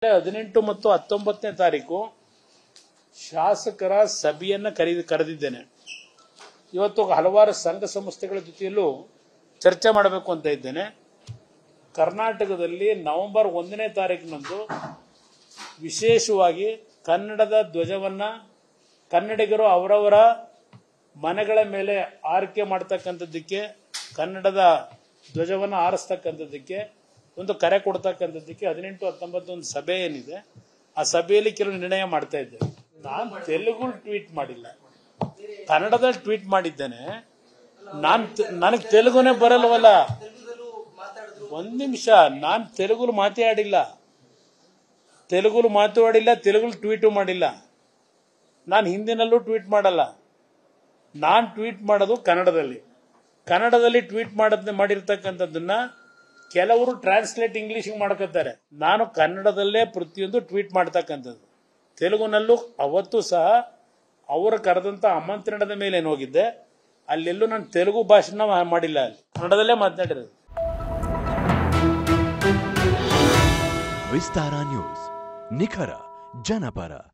ಹದಿನೆಂಟು ಮತ್ತು ಹತ್ತೊಂಬತ್ತನೇ ತಾರೀಕು ಶಾಸಕರ ಸಭೆಯನ್ನ ಕರೆದು ಕರೆದಿದ್ದೇನೆ ಇವತ್ತು ಹಲವಾರು ಸಂಘ ಸಂಸ್ಥೆಗಳ ಜೊತೆಯಲ್ಲೂ ಚರ್ಚೆ ಮಾಡಬೇಕು ಅಂತ ಇದ್ದೇನೆ ಕರ್ನಾಟಕದಲ್ಲಿ ನವೆಂಬರ್ ಒಂದನೇ ತಾರೀಕಿನಂದು ವಿಶೇಷವಾಗಿ ಕನ್ನಡದ ಧ್ವಜವನ್ನ ಕನ್ನಡಿಗರು ಅವರವರ ಮನೆಗಳ ಮೇಲೆ ಆರೈಕೆ ಮಾಡ್ತಕ್ಕಂಥದ್ದಕ್ಕೆ ಕನ್ನಡದ ಧ್ವಜವನ್ನು ಆರಿಸ್ತಕ್ಕಂಥದ್ದಕ್ಕೆ ಒಂದು ಕರೆ ಕೊಡ್ತಕ್ಕಂಥದ್ದಕ್ಕೆ ಹದಿನೆಂಟು ಹತ್ತೊಂಬತ್ತು ಒಂದು ಸಭೆ ಏನಿದೆ ಆ ಸಭೆಯಲ್ಲಿ ಕೆಲವು ನಿರ್ಣಯ ಮಾಡ್ತಾ ಇದ್ದೇವೆ ನಾನು ತೆಲುಗು ಟ್ವೀಟ್ ಮಾಡಿಲ್ಲ ಕನ್ನಡದಲ್ಲಿ ಟ್ವೀಟ್ ಮಾಡಿದ್ದೇನೆ ನಾನು ನನಗೆ ತೆಲುಗುನೇ ಬರಲ್ವಲ್ಲ ಒಂದ್ ನಿಮಿಷ ನಾನು ತೆಲುಗುಲು ಮಾತಾಡಿಲ್ಲ ತೆಲುಗುಲು ಮಾತಾಡಿಲ್ಲ ತೆಲುಗುಲು ಟ್ವೀಟು ಮಾಡಿಲ್ಲ ನಾನು ಹಿಂದಿನಲ್ಲೂ ಟ್ವೀಟ್ ಮಾಡಲ್ಲ ನಾನು ಟ್ವೀಟ್ ಮಾಡೋದು ಕನ್ನಡದಲ್ಲಿ ಕನ್ನಡದಲ್ಲಿ ಟ್ವೀಟ್ ಮಾಡದ್ ಮಾಡಿರ್ತಕ್ಕಂಥದ್ದನ್ನ ಕೆಲವರು ಟ್ರಾನ್ಸ್ಲೇಟ್ ಇಂಗ್ಲಿಷ್ ಮಾಡ್ಕೊತಾರೆ ನಾನು ಕನ್ನಡದಲ್ಲೇ ಪ್ರತಿಯೊಂದು ಟ್ವೀಟ್ ಮಾಡ್ತಕ್ಕಂಥದ್ದು ತೆಲುಗುನಲ್ಲೂ ಅವತ್ತು ಸಹ ಅವರು ಕರೆದಂತ ಆಮಂತ್ರಣದ ಮೇಲೆ ಏನು ಹೋಗಿದ್ದೆ ಅಲ್ಲೆಲ್ಲೂ ನಾನು ತೆಲುಗು ಭಾಷಣ ಮಾಡಿಲ್ಲ ಅಲ್ಲಿ ಕನ್ನಡದಲ್ಲೇ ಮಾತನಾಡಿರೋದು ವಿಸ್ತಾರ ನ್ಯೂಸ್ ನಿಖರ ಜನಪರ